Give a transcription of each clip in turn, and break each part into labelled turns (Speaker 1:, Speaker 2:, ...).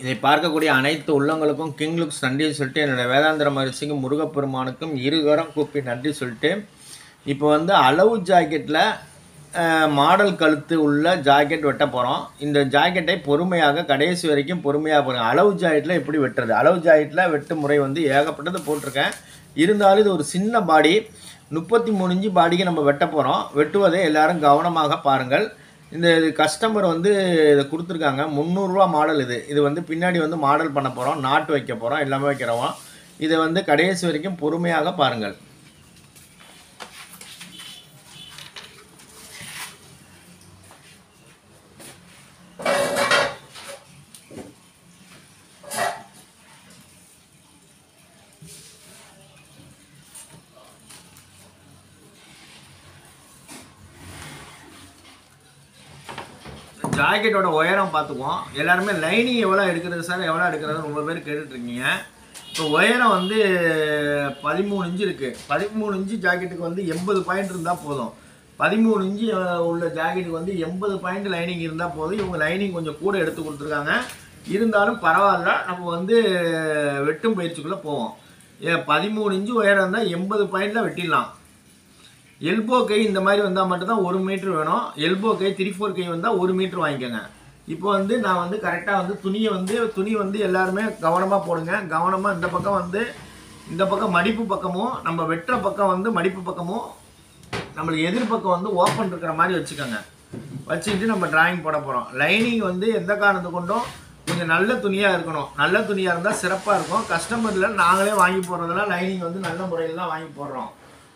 Speaker 1: இதை பார்க்கக்கூடிய அனைத்து உள்ளங்களுக்கும் கிங் லுக்ஸ் நன்றி சொல்லிட்டு என்னோட வேதாந்திர மரிசிக்கும் முருகப்பெருமானுக்கும் இருகரம் கூப்பி நன்றி சொல்லிட்டு இப்போ வந்து அளவு ஜாக்கெட்டில் மாடல் கழுத்து உள்ள ஜாக்கெட் வெட்ட போகிறோம் இந்த ஜாக்கெட்டை பொறுமையாக கடைசி வரைக்கும் பொறுமையாக போகிறோம் அளவு ஜாக்கெட்டில் எப்படி வெட்டுறது அளவு ஜாக்கெட்டில் வெட்டு முறை வந்து ஏகப்பட்டது போட்டிருக்கேன் இருந்தாலும் இது ஒரு சின்ன பாடி முப்பத்தி மூணு இன்ச்சு பாடிக்கு நம்ம வெட்ட போகிறோம் வெட்டுவதை எல்லாரும் கவனமாக பாருங்கள் இந்த இது கஸ்டமர் வந்து இதை கொடுத்துருக்காங்க முந்நூறுரூவா மாடல் இது இது வந்து பின்னாடி வந்து மாடல் பண்ண போகிறோம் நாட்டு வைக்க போகிறோம் எல்லாமே வைக்கிறோம் இதை வந்து கடைசி வரைக்கும் பொறுமையாக பாருங்கள் ஜாக்கெட்டோட உயரம் பார்த்துக்குவோம் எல்லாருமே லைனிங் எவ்வளோ எடுக்கிறது சார் எவ்வளோ எடுக்கிறது ரொம்ப பேர் கேட்டுட்ருக்கீங்க இப்போ உயரம் வந்து பதிமூணு இன்ச்சு இருக்குது பதிமூணு இன்ச்சு ஜாக்கெட்டுக்கு வந்து எண்பது பாயிண்ட் இருந்தால் போதும் பதிமூணு இன்ச்சு அஹ், உள்ள ஜாக்கெட்டுக்கு வந்து எண்பது பாயிண்ட் லைனிங் இருந்தால் போதும் இவங்க லைனிங் கொஞ்சம் கூட எடுத்து கொடுத்துருக்காங்க இருந்தாலும் பரவாயில்ல நம்ம வந்து வெட்டும் பயிற்சிக்குள்ளே போவோம் ஏன் பதிமூணு இன்ச்சு உயரம் இருந்தால் எண்பது பாயிண்டில் வெட்டிடலாம் எல்போ கை இந்த மாதிரி வந்தால் மட்டும்தான் ஒரு மீட்ரு வேணும் எல்போ கை த்ரீ ஃபோர் கை வந்தால் ஒரு மீட்ரு வாங்கிக்கோங்க இப்போ வந்து நான் வந்து கரெக்டாக வந்து துணியை வந்து துணி வந்து எல்லாருமே கவனமாக போடுங்க கவனமாக இந்த பக்கம் வந்து இந்த பக்கம் மடிப்பு பக்கமும் நம்ம வெட்டுற பக்கம் வந்து மடிப்பு பக்கமும் நம்மளுக்கு எதிர்பக்கம் வந்து ஓப்பன் இருக்கிற மாதிரி வச்சுக்கோங்க வச்சுக்கிட்டு நம்ம டிராயிங் போட போகிறோம் லைனிங் வந்து எந்த காரணத்து கொண்டும் கொஞ்சம் நல்ல துணியாக இருக்கணும் நல்ல துணியாக இருந்தால் சிறப்பாக இருக்கும் கஸ்டமரில் நாங்களே வாங்கி போடுறதுல லைனிங் வந்து நல்ல முறையில் தான் வாங்கி போடுறோம்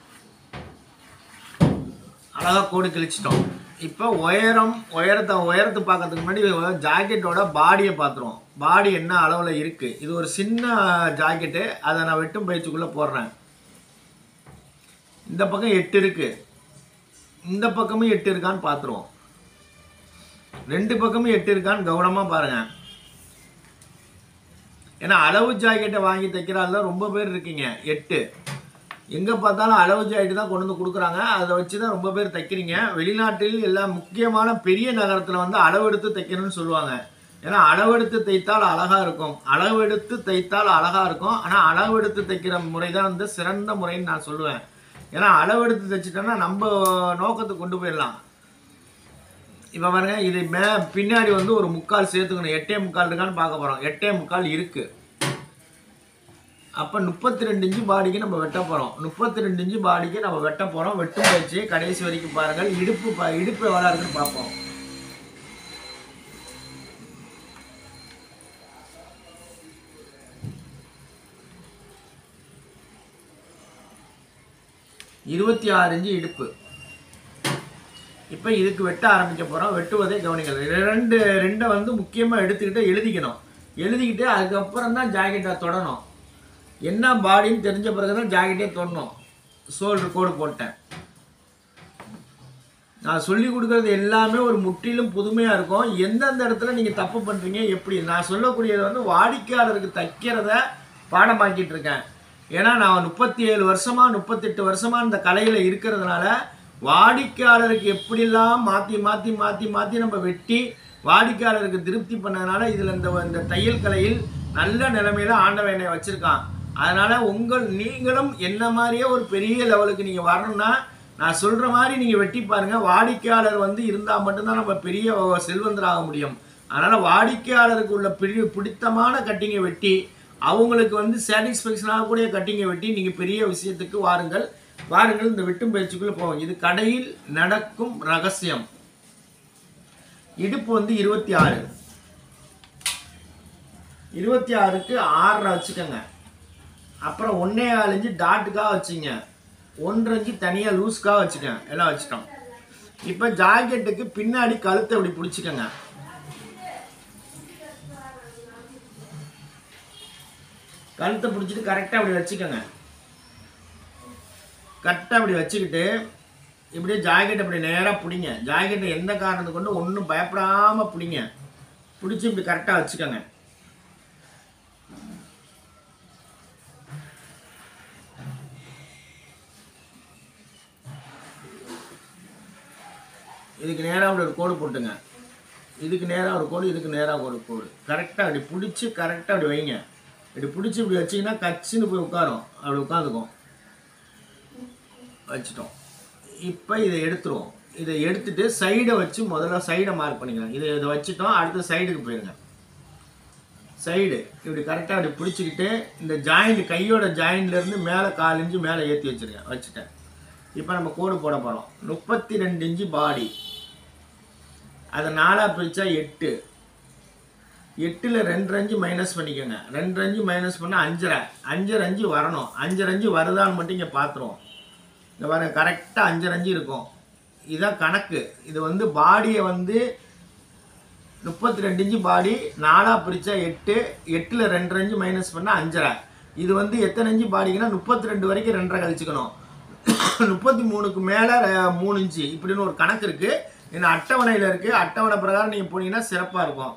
Speaker 1: அழகா கோடு கிழிச்சிட்டோம் இப்போ உயரம் உயரத்தை உயரத்தை பார்க்கறதுக்கு முன்னாடி ஜாக்கெட்டோட பாடியை பார்த்துருவோம் பாடி என்ன அளவில் இருக்குது இது ஒரு சின்ன ஜாக்கெட்டு அதை நான் வெட்டும் பயிற்சிக்குள்ளே போடுறேன் இந்த பக்கம் எட்டு இருக்கு இந்த பக்கமும் எட்டு இருக்கான்னு பார்த்துருவோம் ரெண்டு பக்கமும் எட்டு இருக்கான்னு கவனமாக பாருங்க ஏன்னா அளவு ஜாக்கெட்டை வாங்கி தைக்கிறாள் தான் ரொம்ப பேர் இருக்கீங்க எட்டு எங்கே பார்த்தாலும் அளவு ஜாக்கெட்டு தான் கொண்டு வந்து கொடுக்குறாங்க அதை வச்சு தான் ரொம்ப பேர் தைக்கிறீங்க வெளிநாட்டில் எல்லா முக்கியமான பெரிய நகரத்தில் வந்து அளவெடுத்து தைக்கணும்னு சொல்லுவாங்க ஏன்னா அளவெடுத்து தைத்தால் அழகா இருக்கும் அளவெடுத்து தைத்தால் அழகா இருக்கும் ஆனால் அளவெடுத்து தைக்கிற முறை தான் வந்து சிறந்த முறைன்னு நான் சொல்லுவேன் ஏன்னா அளவெடுத்து தைச்சிட்டோம்னா நம்ம நோக்கத்துக்கு கொண்டு போயிடலாம் இப்போ பாருங்க இது மே பின்னாடி வந்து ஒரு முக்கால் சேர்த்துக்கணும் எட்டே முக்கால் இருக்கான்னு பார்க்க போகிறோம் எட்டே முக்கால் இருக்கு அப்போ முப்பத்தி ரெண்டு இன்ச்சு பாடிக்கு நம்ம வெட்ட போகிறோம் முப்பத்தி ரெண்டு இன்ச்சு பாடிக்கு நம்ம வெட்ட போகிறோம் வெட்டும் பயிற்சி கடைசி வரைக்கும் பாருங்கள் இடுப்பு பா இடுப்பு எவ்வளோ இருக்குன்னு பார்ப்போம் இருபத்தி ஆறு இன்ச்சு இடுப்பு இப்போ இதுக்கு வெட்ட ஆரம்பிக்க போகிறோம் வெட்டுவதை கவனிக்கணும் ரெண்டு ரெண்டை வந்து முக்கியமாக எடுத்துக்கிட்டு எழுதிக்கணும் எழுதிக்கிட்டு அதுக்கப்புறம் தான் ஜாக்கெட்டை தொடணும் என்ன பாடின்னு தெரிஞ்ச பிறகு தான் ஜாக்கெட்டே தொடணும் ஷோல்டர் கோடு போட்டேன் நான் சொல்லி கொடுக்கறது எல்லாமே ஒரு முற்றிலும் புதுமையாக இருக்கும் எந்தெந்த இடத்துல நீங்கள் தப்பு பண்ணுறீங்க எப்படி நான் சொல்லக்கூடியது வந்து வாடிக்கையாளருக்கு தைக்கிறத பாடமாக்கிட்டு இருக்கேன் ஏன்னா நான் முப்பத்தி ஏழு வருஷமா முப்பத்தெட்டு வருஷமா இந்த கலையில் இருக்கிறதுனால வாடிக்கையாளருக்கு எப்படிலாம் மாற்றி மாற்றி மாற்றி மாற்றி நம்ம வெட்டி வாடிக்கையாளருக்கு திருப்தி பண்ணதுனால இதில் இந்த இந்த தையல் கலையில் நல்ல நிலைமையில ஆண்டவன் என்னை வச்சிருக்கான் அதனால உங்கள் நீங்களும் என்ன மாதிரியே ஒரு பெரிய லெவலுக்கு நீங்கள் வரணும்னா நான் சொல்ற மாதிரி நீங்க வெட்டி பாருங்க வாடிக்கையாளர் வந்து இருந்தா மட்டும்தான் நம்ம பெரிய செல்வந்தராக முடியும் அதனால வாடிக்கையாளருக்கு உள்ள பிடி பிடித்தமான கட்டிங்கை வெட்டி அவங்களுக்கு வந்து சாட்டிஸ்ஃபேக்ஷன் ஆகக்கூடிய கட்டிங்கை வெட்டி நீங்க பெரிய விஷயத்துக்கு வாருங்கள் வாருங்கள் இந்த வெட்டும் பயிற்சிக்குள்ள போவோம் இது கடையில் நடக்கும் ரகசியம் இடுப்பு வந்து இருபத்தி ஆறு இருபத்தி ஆறுக்கு ஆறரை வச்சுக்கோங்க அப்புறம் ஒன்னே கால் இன்ச்சு டாட்டுக்காக வச்சுங்க ஒன்றரை இன்ச்சு தனியாக லூஸ்க்காக வச்சுக்கோங்க எல்லாம் வச்சுட்டோம் இப்போ ஜாக்கெட்டுக்கு பின்னாடி கழுத்தை இப்படி பிடிச்சிக்கோங்க கழுத்தை பிடிச்சிட்டு கரெக்டாக அப்படி வச்சுக்கோங்க கரெக்டாக அப்படி வச்சுக்கிட்டு இப்படியே ஜாக்கெட் அப்படி நேராக பிடிங்க ஜாக்கெட்டை எந்த காரணத்தை கொண்டு ஒன்றும் பயப்படாமல் பிடிங்க பிடிச்சி இப்படி கரெக்டாக வச்சுக்கோங்க இதுக்கு நேராக அப்படி ஒரு கோடு போட்டுங்க இதுக்கு நேராக ஒரு கோடு இதுக்கு நேராக ஒரு கோடு கரெக்டாக அப்படி பிடிச்சி கரெக்டாக அப்படி வைங்க இப்படி பிடிச்சி இப்படி வச்சிங்கன்னா கச்சின்னு போய் உட்காரும் அப்படி உட்காந்துக்கும் வச்சிட்டோம் இப்போ இதை எடுத்துருவோம் இதை எடுத்துட்டு சைடை வச்சு முதல்ல சைடை மார்க் பண்ணிக்கலாம் இதை இதை வச்சுட்டோம் அடுத்து சைடுக்கு போயிருங்க சைடு இப்படி கரெக்டாக அப்படி பிடிச்சிக்கிட்டு இந்த ஜாயிண்ட் கையோட ஜாயிண்ட்லேருந்து மேலே கால் இன்ச்சு மேலே ஏற்றி வச்சிருக்கேன் வச்சுட்டேன் இப்போ நம்ம கோடு போட போகிறோம் முப்பத்தி ரெண்டு இன்ச்சு பாடி அதை நாலாக பிரித்தா எட்டு எட்டில் ரெண்டு அஞ்சு மைனஸ் பண்ணிக்கோங்க ரெண்டு அஞ்சு மைனஸ் பண்ணால் அஞ்சரை அஞ்சரை அஞ்சு வரணும் அஞ்சரை அஞ்சு வருதான்னு மட்டும் இங்கே பார்த்துருவோம் இந்த பாருங்க கரெக்டாக அஞ்சரை அஞ்சு இருக்கும் இதான் கணக்கு இது வந்து பாடியை வந்து முப்பத்தி ரெண்டு இன்ச்சு பாடி நாலாக பிரித்தா எட்டு எட்டில் ரெண்டு அஞ்சு மைனஸ் பண்ணால் அஞ்சரை இது வந்து எத்தனை இன்ச்சு பாடிக்குன்னா முப்பத்தி ரெண்டு வரைக்கும் ரெண்டரை கழிச்சுக்கணும் முப்பத்தி மூணுக்கு மேலே மூணு இன்ச்சு இப்படின்னு ஒரு கணக்கு இருக்குது இந்த அட்டவணையில் இருக்குது அட்டவணை பிரகாரம் நீங்கள் போனீங்கன்னா சிறப்பாக இருக்கும்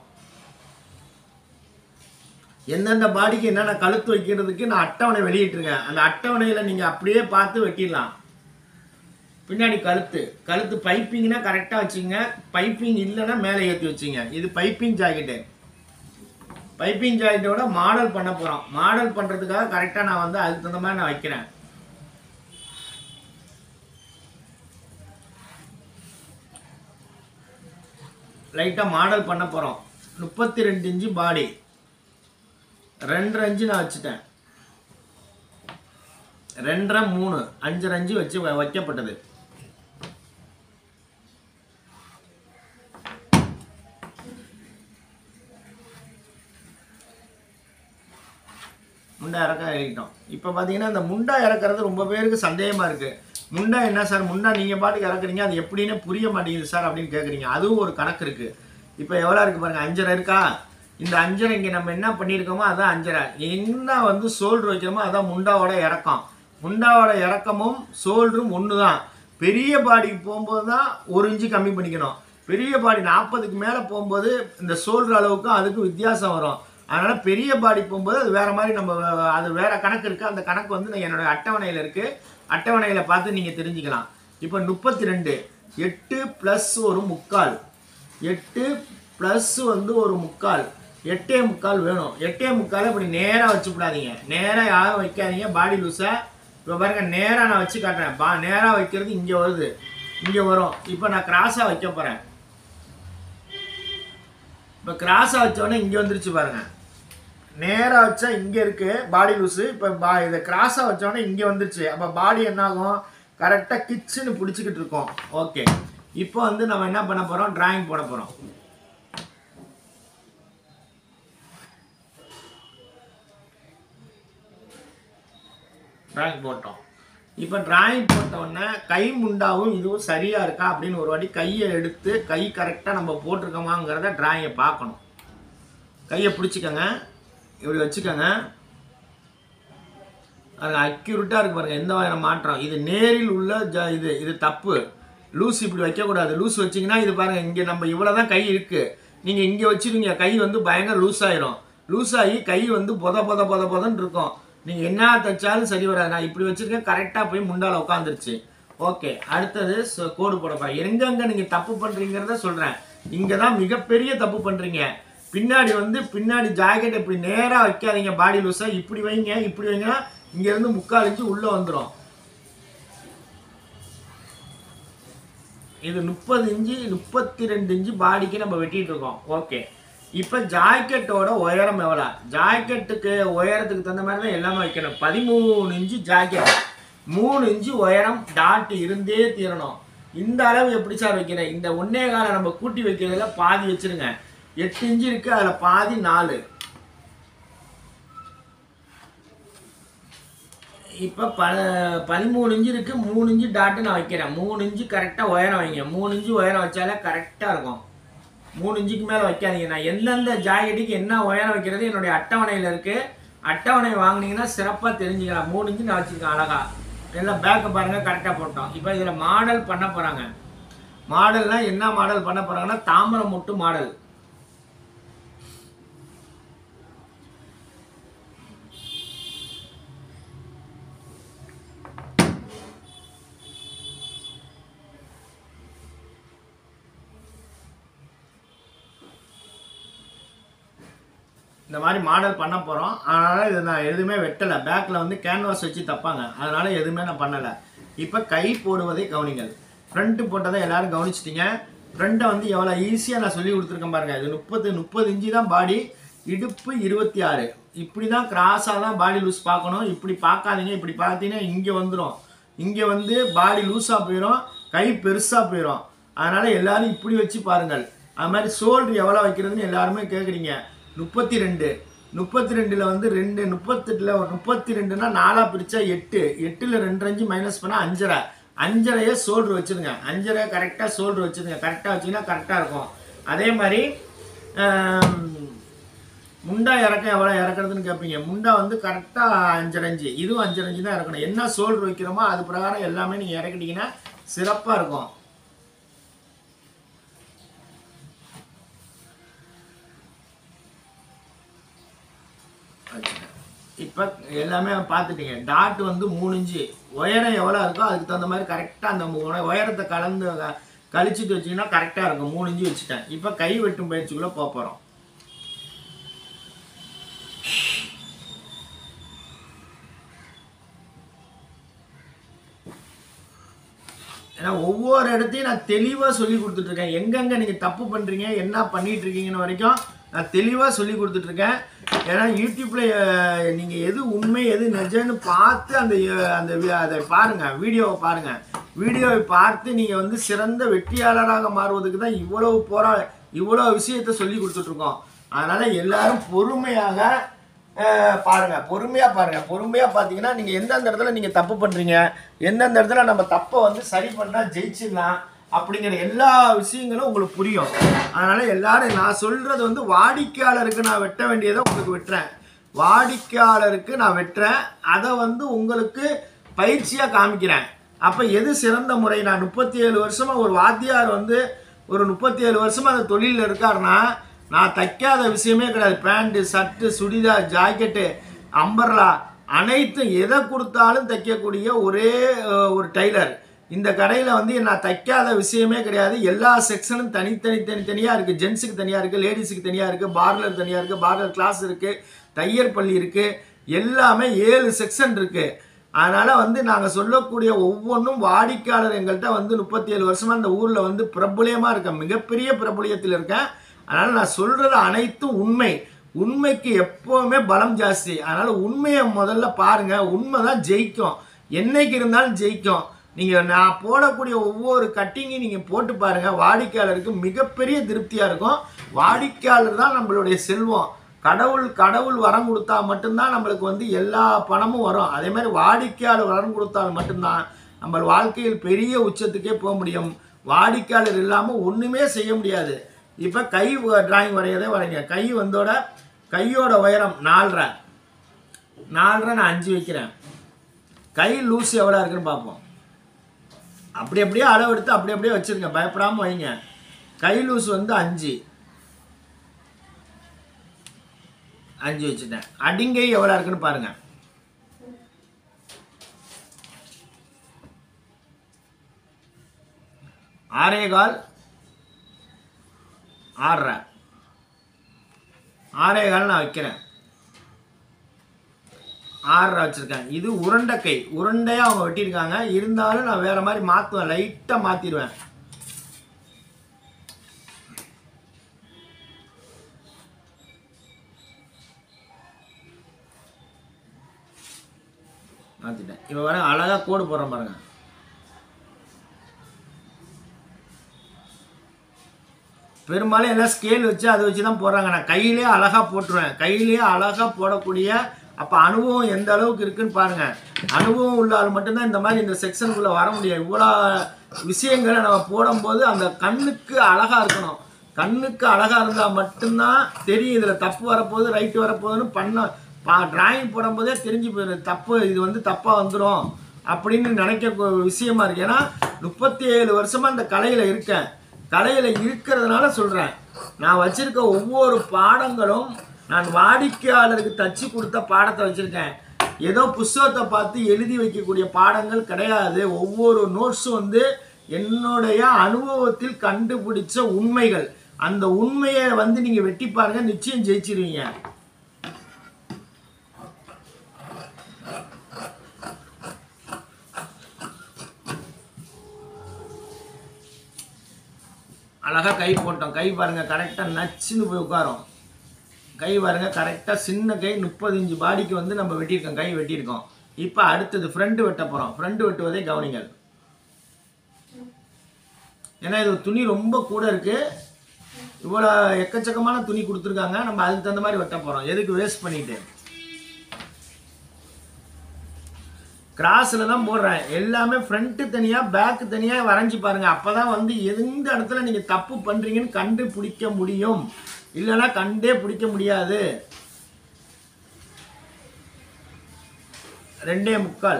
Speaker 1: எந்தெந்த பாடிக்கு என்னென்ன கழுத்து வைக்கிறதுக்கு நான் அட்டவணை வெளியிட்டிருக்கேன் அந்த அட்டவணையில் நீங்கள் அப்படியே பார்த்து வெட்டிடலாம் பின்னாடி கழுத்து கழுத்து பைப்பிங்னா கரெக்டாக வச்சுங்க பைப்பிங் இல்லைன்னா மேலே ஏற்றி வச்சுங்க இது பைப்பிங் ஜாக்கெட்டு பைப்பிங் ஜாக்கெட்டோட மாடல் பண்ண போகிறோம் மாடல் பண்ணுறதுக்காக கரெக்டாக நான் வந்து அதுக்கு தகுந்த மாதிரி நான் வைக்கிறேன் லைட்டாக மாடல் பண்ண போகிறோம் முப்பத்தி ரெண்டு இன்ச்சு பாடி ரெண்டரை அஞ்சு நான் வச்சுட்டேன் ரெண்டரை மூணு அஞ்சரை அஞ்சு வச்சு வ- வைக்கப்பட்டது முண்டா இறக்க இறக்கிட்டோம் இப்போ பார்த்தீங்கன்னா இந்த முண்டா இறக்குறது ரொம்ப பேருக்கு சந்தேகமாக இருக்குது முண்டா என்ன சார் முண்டா நீங்கள் பாட்டுக்கு இறக்குறீங்க அது எப்படின்னு புரிய மாட்டேங்குது சார் அப்படின்னு கேட்குறீங்க அதுவும் ஒரு கணக்கு இருக்குது இப்போ எவ்வளோ இருக்குது பாருங்கள் அஞ்சரை இருக்கா இந்த அஞ்சரை இங்கே நம்ம என்ன பண்ணியிருக்கோமோ அதான் அஞ்சரை என்ன வந்து சோல்ட்ரு வைக்கிறோமோ அதான் முண்டாவோட இறக்கம் முண்டாவோட இறக்கமும் சோல்டரும் ஒன்று தான் பெரிய பாடிக்கு போகும்போது தான் ஒரு இன்ச்சு கம்மி பண்ணிக்கணும் பெரிய பாடி நாற்பதுக்கு மேலே போகும்போது இந்த சோல்டர் அளவுக்கும் அதுக்கும் வித்தியாசம் வரும் அதனால் பெரிய பாடி போகும்போது அது வேறு மாதிரி நம்ம அது வேறு கணக்கு இருக்குது அந்த கணக்கு வந்து நான் என்னோட அட்டவணையில் இருக்குது அட்டவணையில் பார்த்து நீங்கள் தெரிஞ்சுக்கலாம் இப்போ முப்பத்தி ரெண்டு எட்டு ப்ளஸ் ஒரு முக்கால் எட்டு ப்ளஸ் வந்து ஒரு முக்கால் எட்டே முக்கால் வேணும் எட்டே முக்கால் இப்படி நேராக வச்சுவிடாதீங்க நேராக யாரும் வைக்காதீங்க பாடி லூஸை இப்போ பாருங்க நேராக நான் வச்சு காட்டுறேன் பா நேராக வைக்கிறது இங்கே வருது இங்கே வரும் இப்போ நான் கிராஸாக வைக்க போகிறேன் இப்போ கிராஸாக வச்சோடனே இங்கே வந்துருச்சு பாருங்க நேராக வச்சா இங்கே இருக்கு பாடி லூஸு இப்போ பா இதை கிராஸாக வச்சோடனே இங்கே வந்துருச்சு அப்போ பாடி என்னாகும் கரெக்டாக கிச்சுன்னு பிடிச்சிக்கிட்டு இருக்கோம் ஓகே இப்போ வந்து நம்ம என்ன பண்ண போகிறோம் டிராயிங் போட போகிறோம் டிராயிங் போட்டோம் இப்போ டிராயிங் போட்டோடனே கை முண்டாவும் இதுவும் சரியாக இருக்கா அப்படின்னு ஒரு வாட்டி கையை எடுத்து கை கரெக்டாக நம்ம போட்டிருக்கோமாங்கிறத டிராயிங்கை பார்க்கணும் கையை பிடிச்சிக்கோங்க இப்படி வச்சுக்கோங்க அது அக்யூரேட்டாக இருக்கு பாருங்க எந்த வகையான மாற்றம் இது நேரில் உள்ள ஜ இது இது தப்பு லூஸ் இப்படி வைக்கக்கூடாது லூஸ் வச்சிங்கன்னா இது பாருங்க இங்கே நம்ம இவ்வளோ தான் கை இருக்குது நீங்கள் இங்கே வச்சுருங்க கை வந்து பயங்கர லூஸ் ஆயிரும் லூஸ் ஆகி கை வந்து பொத பொத பொத பொதன்னு இருக்கும் நீங்கள் என்ன தைச்சாலும் சரி வராது நான் இப்படி வச்சுருக்கேன் கரெக்டாக போய் முண்டால உட்காந்துருச்சு ஓகே அடுத்தது ச- கோடு போட போகிறேன் எங்கெங்கே நீங்கள் தப்பு பண்ணுறீங்கிறத சொல்கிறேன் இங்கே தான் மிகப்பெரிய தப்பு பண்ணுறீங்க பின்னாடி வந்து பின்னாடி ஜாக்கெட் இப்படி நேராக வைக்காதீங்க பாடி லூஸாக இப்படி வைங்க இப்படி வைங்கன்னா இங்கேருந்து முக்கால் இன்ச்சு உள்ளே வந்துடும் இது முப்பது இன்ச்சு முப்பத்தி ரெண்டு இன்ச்சு பாடிக்கு நம்ம வெட்டிட்டு இருக்கோம் ஓகே இப்போ ஜாக்கெட்டோட உயரம் எவ்வளோ ஜாக்கெட்டுக்கு உயரத்துக்கு தகுந்த மாதிரி தான் எல்லாமே வைக்கணும் பதிமூணு இன்ச்சு ஜாக்கெட் மூணு இன்ச்சு உயரம் டாட் இருந்தே தீரணும் இந்த அளவு எப்படி சார் வைக்கிறேன் இந்த ஒன்னே காலை நம்ம கூட்டி வைக்கிறதுல பாதி வச்சிருங்க எட்டு இன்ச்சு இருக்கு அதில் பாதி நாலு இப்போ ப பதிமூணு இன்ச்சு இருக்கு மூணு இன்ச்சு டாட்டு நான் வைக்கிறேன் மூணு இன்ச்சு கரெக்டாக உயரம் வைங்க மூணு இன்ச்சு உயரம் வச்சாலே கரெக்டாக இருக்கும் மூணு இன்ச்சுக்கு மேலே வைக்காதீங்க நான் எந்தெந்த ஜாக்கெட்டுக்கு என்ன உயரம் வைக்கிறது என்னுடைய அட்டவணையில் இருக்குது அட்டவணை வாங்குனீங்கன்னா சிறப்பாக தெரிஞ்சுக்கலாம் மூணு இன்ச்சு நான் வச்சுருக்கேன் அழகா எல்லாம் பேக்கை பாருங்கள் கரெக்டாக போட்டோம் இப்போ இதில் மாடல் பண்ண போகிறாங்க மாடல்னா என்ன மாடல் பண்ண போகிறாங்கன்னா தாமரை முட்டு மாடல் இந்த மாதிரி மாடல் பண்ண போகிறோம் அதனால் இது நான் எதுவுமே வெட்டலை பேக்கில் வந்து கேன்வாஸ் வச்சு தப்பாங்க அதனால் எதுவுமே நான் பண்ணலை இப்போ கை போடுவதை கவனிங்கள் ஃப்ரண்ட்டு போட்டதை எல்லாரும் கவனிச்சிட்டிங்க ஃப்ரண்ட்டை வந்து எவ்வளோ ஈஸியாக நான் சொல்லி கொடுத்துருக்கேன் பாருங்கள் இது முப்பது முப்பது இன்ச்சு தான் பாடி இடுப்பு இருபத்தி ஆறு இப்படி தான் கிராஸாக தான் பாடி லூஸ் பார்க்கணும் இப்படி பார்க்காதீங்க இப்படி பார்த்தீங்கன்னா இங்கே வந்துடும் இங்கே வந்து பாடி லூஸாக போயிடும் கை பெருசாக போயிடும் அதனால் எல்லாரும் இப்படி வச்சு பாருங்கள் அது மாதிரி ஷோல்டர் எவ்வளோ வைக்கிறதுன்னு எல்லாருமே கேட்குறீங்க முப்பத்தி ரெண்டு முப்பத்தி ரெண்டில் வந்து ரெண்டு முப்பத்தெட்டில் முப்பத்தி ரெண்டுனா நாலாக பிரித்தா எட்டு எட்டில் ரெண்டு அஞ்சு மைனஸ் பண்ணால் அஞ்சரை அஞ்சரையே ஷோல்டர் வச்சுருங்க அஞ்சரை கரெக்டாக ஷோல்டர் வச்சுருங்க கரெக்டாக வச்சிங்கன்னா கரெக்டாக இருக்கும் அதே மாதிரி ஆம், முண்டா இறக்கம் எவ்வளோ இறக்குறதுன்னு கேட்பீங்க முண்டா வந்து கரெக்டாக அஞ்சரை அஞ்சு இதுவும் அஞ்சரை அஞ்சு தான் இறக்கணும் என்ன ஷோல்டர் வைக்கிறோமோ அது பிரகாரம் எல்லாமே நீங்கள் இறக்கிட்டீங்கன்னா சிறப்பாக இருக்கும் இப்போ எல்லாமே பார்த்துட்டீங்க டாட் வந்து மூணு இன்ச்சு உயரம் எவ்வளோ இருக்கோ அதுக்கு தகுந்த மாதிரி கரெக்டாக அந்த உய- உயரத்தை கலந்து க- கழிச்சிட்டு வச்சிங்கன்னா கரெக்டாக இருக்கும் மூணு இன்ச்சு வச்சுட்டேன் இப்போ கை வெட்டும் பயிற்சிக்குள்ளே போக போகிறோம் ஏன்னா ஒவ்வொரு இடத்தையும் நான் தெளிவாக சொல்லி கொடுத்துட்ருக்கேன் எங்கெங்கே நீங்கள் தப்பு பண்ணுறீங்க என்ன பண்ணிட்டு இருக்கீங்கன்னு வரைக்கும் நான் தெளிவாக சொல்லி கொடுத்துட்ருக்கேன் ஏன்னா யூடியூப்பில் நீங்கள் எது உண்மை எது நிஜம்னு பார்த்து அந்த அஹ், அந்த வி- அதை பாருங்கள் வீடியோவை பாருங்கள் வீடியோவை பார்த்து நீங்கள் வந்து சிறந்த வெற்றியாளராக மாறுவதுக்கு தான் இவ்வளவு போரா இவ்வளோ விஷயத்தை சொல்லி கொடுத்துட்ருக்கோம் அதனால் எல்லாரும் பொறுமையாக அஹ் பாருங்க பொறுமையா பாருங்க பொறுமையா பார்த்தீங்கன்னா நீங்க எந்தெந்த இடத்துல நீங்க தப்பு பண்றீங்க எந்தெந்த இடத்துல நம்ம தப்பை வந்து சரி பண்ணா ஜெயிச்சிடலாம் அப்படிங்கிற எல்லா விஷயங்களும் உங்களுக்கு புரியும் அதனால எல்லாரும் நான் சொல்றது வந்து வாடிக்கையாளருக்கு நான் வெட்ட வேண்டியதை உங்களுக்கு வெட்டுறேன் வாடிக்கையாளருக்கு நான் வெட்டுறேன் அதை வந்து உங்களுக்கு பயிற்சியாக காமிக்கிறேன் அப்போ எது சிறந்த முறை நான் முப்பத்தி ஏழு வருஷமாக ஒரு வாத்தியார் வந்து ஒரு முப்பத்தி ஏழு வருஷமாக அந்த தொழிலில் இருக்காருன்னா நான் தைக்காத விஷயமே கிடையாது pant shirt churidar jacket umbrella அனைத்தும் எதை கொடுத்தாலும் தைக்கக்கூடிய ஒரே அஹ், ஒரு டைலர் இந்த கடையில் வந்து நான் தைக்காத விஷயமே கிடையாது எல்லா செக்ஷனும் தனித்தனி தனித்தனியாக இருக்குது ஜென்ஸுக்கு தனியாக இருக்குது லேடிஸுக்கு தனியாக இருக்குது பார்லர் தனியாக இருக்குது பார்லர் கிளாஸ் இருக்குது தையல் பள்ளி இருக்குது எல்லாமே ஏழு செக்ஷன் இருக்குது அதனால் வந்து நாங்கள் சொல்லக்கூடிய ஒவ்வொன்றும் வாடிக்கையாளர் எங்கள்கிட்ட வந்து முப்பத்தி ஏழு வருஷமாக இந்த ஊரில் வந்து பிரபுலியமாக இருக்கேன் மிகப்பெரிய பிரபுலியத்தில் இருக்கேன் அதனால் நான் சொல்கிறது அனைத்தும் உண்மை உண்மைக்கு எப்போவுமே பலம் ஜாஸ்தி அதனால் உண்மையை முதல்ல பாருங்கள் உண்மை தான் ஜெயிக்கும் என்னைக்கு இருந்தாலும் ஜெயிக்கும் நீங்கள் நான் போடக்கூடிய ஒவ்வொரு கட்டிங்கையும் நீங்கள் போட்டு பாருங்கள் வாடிக்கையாளருக்கு மிகப்பெரிய திருப்தியாக இருக்கும் வாடிக்கையாளர் தான் நம்மளுடைய செல்வம் கடவுள் கடவுள் வரம் கொடுத்தா மட்டும்தான் நம்மளுக்கு வந்து எல்லா பணமும் வரும் அதே மாதிரி வாடிக்கையாளர் வரம் கொடுத்தால் மட்டும்தான் நம்ம வாழ்க்கையில் பெரிய உச்சத்துக்கே போக முடியும் வாடிக்கையாளர் இல்லாமல் ஒன்றுமே செய்ய முடியாது இப்போ கை டிராயிங் வரையதே வரைங்க கை வந்தோட கையோட உயரம் நாலரை நாலரை நான் அஞ்சு வைக்கிறேன் கை லூஸ் எவ்வளோ இருக்குன்னு பார்ப்போம் அப்படி அப்படியே அளவு எடுத்து அப்படி அப்படியே வச்சுருங்க பயப்படாமல் வைங்க கை லூஸ் வந்து அஞ்சு அஞ்சு வச்சுட்டேன் அடிங்கை எவ்வளோ இருக்குன்னு பாருங்க ஆறே கால் ஆறரை ஆறே கால் நான் வைக்கிறேன் ஆறரை வச்சுருக்கேன் இது உருண்டை கை உருண்டையாக அவங்க வெட்டியிருக்காங்க இருந்தாலும் நான் வேறு மாதிரி மாற்றுவேன் லைட்டாக மாற்றிடுவேன் மாற்றிட்டேன் இப்போ வர அழகாக கோடு போடுறேன் பாருங்க பெரும்பாலும் எல்லாம் ஸ்கேல் வச்சு அதை வச்சு தான் போடுறாங்க நான் கையிலே அழகாக போட்டுருவேன் கையிலேயே அழகாக போடக்கூடிய அப்போ அனுபவம் எந்த அளவுக்கு இருக்குன்னு பாருங்கள் அனுபவம் உள்ள ஆள் மட்டும்தான் இந்த மாதிரி இந்த செக்ஷனுக்குள்ளே வர முடியும் இவ்வளோ விஷயங்களை நம்ம போடும்போது அந்த கண்ணுக்கு அழகாக இருக்கணும் கண்ணுக்கு அழகாக இருந்தால் மட்டும்தான் தெரியும் இதில் தப்பு வரப்போகுது ரைட்டு வரப்போகுதுன்னு பண்ண பா டிராயிங் போடும்போதே தெரிஞ்சு போயிடும் தப்பு இது வந்து தப்பாக வந்துடும் அப்படின்னு நினைக்க கு- விஷயமா இருக்கு ஏன்னா முப்பத்தி ஏழு வருஷமாக இந்த கலையில் இருக்கேன் கலையில் இருக்கிறதுனால சொல்கிறேன் நான் வச்சிருக்க ஒவ்வொரு பாடங்களும் நான் வாடிக்கையாளருக்கு தச்சு கொடுத்த பாடத்தை வச்சுருக்கேன் ஏதோ புஸ்தகத்தை பார்த்து எழுதி வைக்கக்கூடிய பாடங்கள் கிடையாது ஒவ்வொரு நோட்ஸும் வந்து என்னுடைய அனுபவத்தில் கண்டுபிடிச்ச உண்மைகள் அந்த உண்மையை வந்து நீங்கள் வெட்டி பாருங்க நிச்சயம் ஜெயிச்சிருவீங்க அழகாக கை போட்டோம் கை பாருங்கள் கரெக்டாக நச்சுன்னு போய் உட்காரும் கை பாருங்க கரெக்டாக சின்ன கை முப்பது இன்ச்சு பாடிக்கு வந்து நம்ம வெட்டியிருக்கோம் கை வெட்டியிருக்கோம் இப்போ அடுத்தது ஃப்ரண்ட் வெட்ட போகிறோம் ஃப்ரண்ட் வெட்டுவதை கவனிங்கள் ஏன்னா இது துணி ரொம்ப கூட இருக்கு இவ்வளோ எக்கச்சக்கமான துணி கொடுத்துருக்காங்க நம்ம அதுக்கு தகுந்த மாதிரி வெட்ட போகிறோம் எதுக்கு வேஸ்ட் பண்ணிட்டு கிராஸில் தான் போடுறேன் எல்லாமே ஃப்ரண்ட்டு தனியாக பேக்கு தனியாக வரைஞ்சி பாருங்கள் அப்போ தான் வந்து எந்த இடத்துல நீங்கள் தப்பு பண்ணுறீங்கன்னு கண்டுபிடிக்க முடியும் இல்லைன்னா கண்டே பிடிக்க முடியாது ரெண்டே முக்கால்